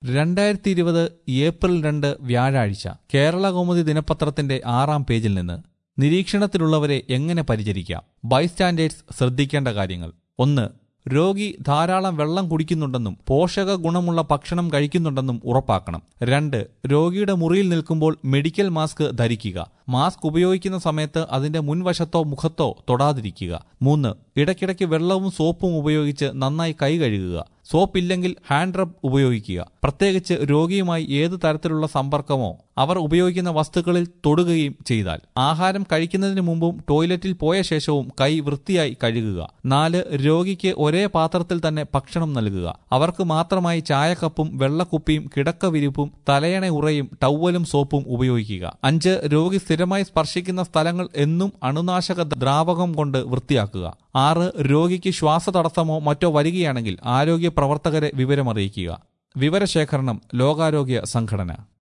രണ്ടായിരത്തി ഇരുപത് ഏപ്രിൽ രണ്ട് വ്യാഴാഴ്ച കേരള കൗമുദി ദിനപത്രത്തിന്റെ ആറാം പേജിൽ നിന്ന് നിരീക്ഷണത്തിലുള്ളവരെ എങ്ങനെ പരിചരിക്കാം ബൈസ്റ്റാൻഡേഴ്സ് ശ്രദ്ധിക്കേണ്ട കാര്യങ്ങൾ ഒന്ന് രോഗി ധാരാളം വെള്ളം കുടിക്കുന്നുണ്ടെന്നും പോഷക ഗുണമുള്ള ഭക്ഷണം കഴിക്കുന്നുണ്ടെന്നും ഉറപ്പാക്കണം രണ്ട് രോഗിയുടെ മുറിയിൽ നിൽക്കുമ്പോൾ മെഡിക്കൽ മാസ്ക് ധരിക്കുക മാസ്ക് ഉപയോഗിക്കുന്ന സമയത്ത് അതിന്റെ മുൻവശത്തോ മുഖത്തോ തൊടാതിരിക്കുക മൂന്ന് ഇടയ്ക്കിടയ്ക്ക് വെള്ളവും സോപ്പും ഉപയോഗിച്ച് നന്നായി കൈ കഴുകുക സോപ്പ് ഇല്ലെങ്കിൽ ഹാൻഡ് റബ് ഉപയോഗിക്കുക പ്രത്യേകിച്ച് രോഗിയുമായി ഏത് തരത്തിലുള്ള സമ്പർക്കമോ അവർ ഉപയോഗിക്കുന്ന വസ്തുക്കളിൽ തൊടുകയും ചെയ്താൽ ആഹാരം കഴിക്കുന്നതിന് മുമ്പും ടോയ്ലറ്റിൽ പോയ ശേഷവും കൈ വൃത്തിയായി കഴുകുക നാല് രോഗിക്ക് ഒരേ പാത്രത്തിൽ തന്നെ ഭക്ഷണം നൽകുക അവർക്ക് മാത്രമായി ചായക്കപ്പും വെള്ളക്കുപ്പിയും കിടക്ക വിരിപ്പും തലയണ ഉറയും ടവലും സോപ്പും ഉപയോഗിക്കുക അഞ്ച് രോഗി സ്ഥിരമായി സ്പർശിക്കുന്ന സ്ഥലങ്ങൾ എന്നും അണുനാശക ദ്രാവകം കൊണ്ട് വൃത്തിയാക്കുക ആറ് രോഗിക്ക് ശ്വാസതടസ്സമോ മറ്റോ വരികയാണെങ്കിൽ ആരോഗ്യ പ്രവർത്തകരെ വിവരമറിയിക്കുക വിവരശേഖരണം ലോകാരോഗ്യ സംഘടന